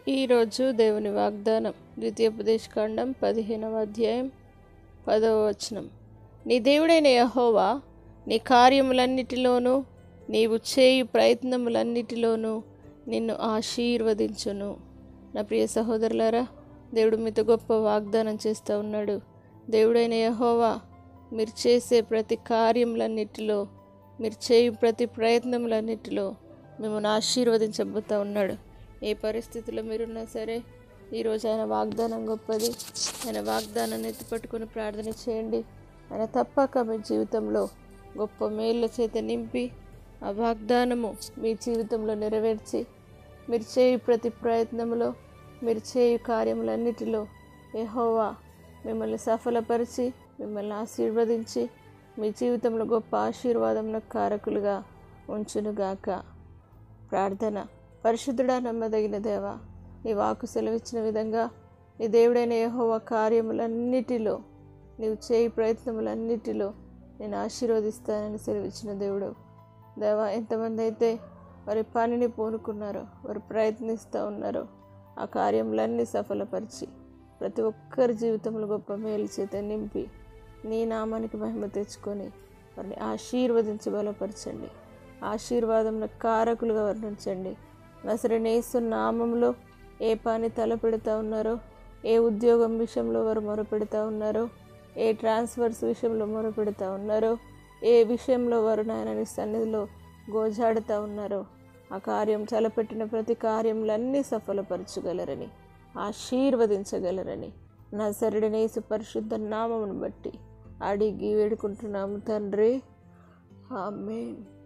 ఈరోజు దేవుని వాగ్దానం ద్వితీయోపదేశకాండం పదిహేనవ అధ్యాయం పదవ వచనం నీ దేవుడైన యహోవా నీ కార్యములన్నిటిలోనూ నీవు చేయు ప్రయత్నములన్నిటిలోనూ నిన్ను ఆశీర్వదించును నా ప్రియ సహోదరులారా దేవుడు మీతో గొప్ప వాగ్దానం చేస్తూ ఉన్నాడు దేవుడైన యహోవా మీరు చేసే ప్రతి కార్యములన్నిటిలో మీరు చేయు ప్రతి ప్రయత్నములన్నిటిలో మిమ్మల్ని ఆశీర్వదించబోతూ ఉన్నాడు ఏ పరిస్థితిలో మీరున్నా సరే ఈరోజు ఆయన వాగ్దానం గొప్పది ఆయన వాగ్దానాన్ని ఎత్తిపట్టుకుని ప్రార్థన చేయండి ఆయన తప్పక మీ జీవితంలో గొప్ప మేళ్ళ చేత నింపి ఆ వాగ్దానము మీ జీవితంలో నెరవేర్చి మీరు చేయు ప్రతి ప్రయత్నంలో మీరు చేయు కార్యములన్నిటిలో యెహోవా మిమ్మల్ని సఫలపరిచి మిమ్మల్ని ఆశీర్వదించి మీ జీవితంలో గొప్ప ఆశీర్వాదంలో కారకులుగా ఉంచునుగాక ప్రార్థన పరిశుద్ధుడా నమ్మదగిన దేవా నీ వాకు సెలవిచ్చిన విధంగా నీ దేవుడైన యెహోవా కార్యములన్నిటిలో నీవు చేయి ప్రయత్నములన్నిటిలో నేను ఆశీర్వదిస్తానని సెలవిచ్చిన దేవుడు దేవా ఎంతమంది అయితే వారి పనిని పూనుకున్నారో వారు ప్రయత్నిస్తూ ఉన్నారో ఆ కార్యములన్నీ సఫలపరిచి ప్రతి ఒక్కరి జీవితంలో గొప్ప మేలు చేత నింపి నీ నామానికి మహిమ తెచ్చుకొని వారిని ఆశీర్వదించి బలపరచండి ఆశీర్వాదంలో కారకులుగా వర్ణించండి నసరనేసు నామంలో ఏ పని తలపెడతా ఉన్నారో ఏ ఉద్యోగం విషయంలో వారు మొరపెడతా ఉన్నారో ఏ ట్రాన్స్ఫర్స్ విషయంలో మొరపెడతా ఉన్నారో ఏ విషయంలో వారు నాయనని సన్నిధిలో గోజాడుతూ ఉన్నారో ఆ కార్యం తలపెట్టిన ప్రతి కార్యములన్నీ సఫలపరచగలరని ఆశీర్వదించగలరని నజరుడనేసు పరిశుద్ధ నామమును బట్టి అడిగి వేడుకుంటున్నాము తండ్రి ఆమెన్